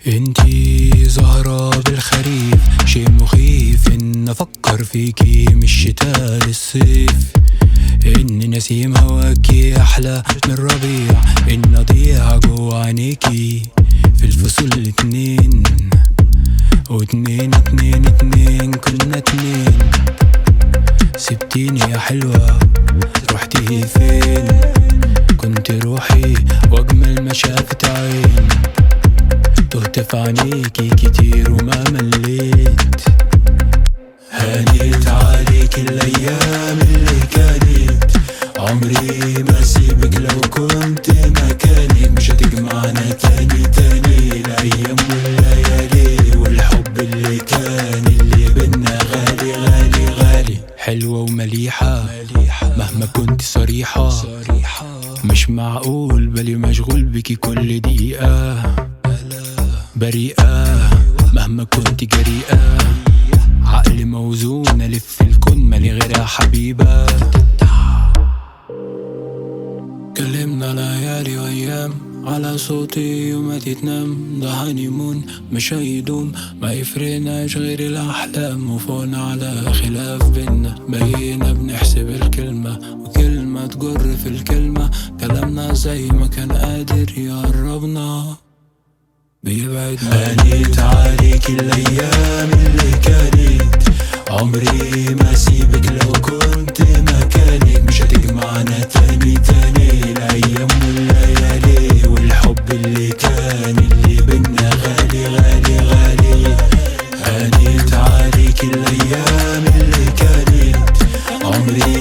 انتي زهرة بالخريف شيء مخيف ان افكر فيكي من الشتاء للصيف ان نسيم هواكي احلى من الربيع ان اضيع جوا عينيكي في الفصول الاتنين واتنين اتنين اتنين كنا اتنين سبتيني يا حلوة رحتي فين كنت روحي واجمل ما شافت عين تهت في عينيكي كتير وما مليت هانيت عليك الايام اللي كانت عمري ما سيبك لو كنت مكانك مش هتجمعنا تاني تاني الايام والليالي والحب اللي كان اللي بينا غالي غالي غالي حلوة ومليحة مهما كنت صريحة مش معقول بالي مشغول بيكي كل دقيقة بريئة مهما كنت جريئة عقلي موزون ألف الكون مالي غيرها حبيبة كلمنا ليالي وأيام على صوتي وما تتنام ده هانيمون مش هيدوم ما يفرقناش غير الأحلام وفونا على خلاف بينا بقينا بنحسب الكلمة وكلمة تجر في الكلمة كلامنا زي ما كان قادر يقربنا بيبعدنا هانيت عليك الأيام اللي كانت عمري ما سيبك لو كنت مكانك مش هتجمعنا تاني تاني الأيام والليالي والحب اللي كان اللي بينا غالي غالي غالي هانيت عليك الأيام اللي كانت عمري